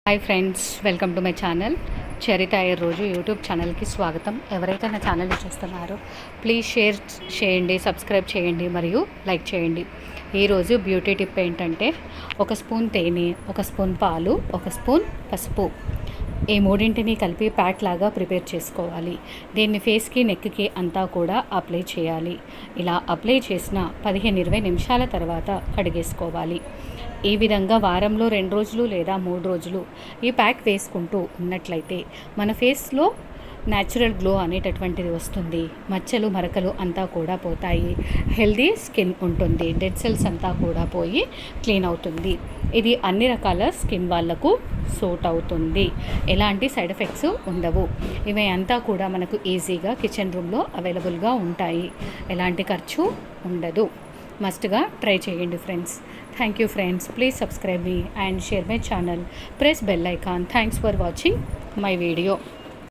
hi friends welcome to my channel Charitha Iyer రోజు YouTube ఛానల్కి స్వాగతం ఎవరైతే నా ఛానల్ని చూస్తున్నారో ప్లీజ్ షేర్ చేయండి సబ్స్క్రైబ్ చేయండి మరియు లైక్ చేయండి ఈరోజు బ్యూటీ టిప్ ఏంటంటే ఒక స్పూన్ తేనె ఒక స్పూన్ పాలు ఒక స్పూన్ పసుపు ఈ మూడింటిని కలిపి ప్యాక్ లాగా ప్రిపేర్ చేసుకోవాలి దీన్ని ఫేస్కి నెక్కి అంతా కూడా అప్లై చేయాలి ఇలా అప్లై చేసిన పదిహేను ఇరవై నిమిషాల తర్వాత కడిగేసుకోవాలి ఈ విధంగా వారంలో రెండు రోజులు లేదా మూడు రోజులు ఈ ప్యాక్ వేసుకుంటూ ఉన్నట్లయితే మన ఫేస్లో న్యాచురల్ గ్లో అనేటటువంటిది వస్తుంది మచ్చలు మరకలు అంతా కూడా పోతాయి హెల్దీ స్కిన్ ఉంటుంది డెడ్ సెల్స్ అంతా కూడా పోయి క్లీన్ అవుతుంది ఇది అన్ని రకాల స్కిన్ వాళ్ళకు సూట్ అవుతుంది ఎలాంటి సైడ్ ఎఫెక్ట్స్ ఉండవు ఇవి అంతా కూడా మనకు ఈజీగా కిచెన్ రూమ్లో అవైలబుల్గా ఉంటాయి ఎలాంటి ఖర్చు ఉండదు మస్ట్గా ట్రై చేయండి friends thank you friends please subscribe మీ and share my channel press bell icon thanks for watching my video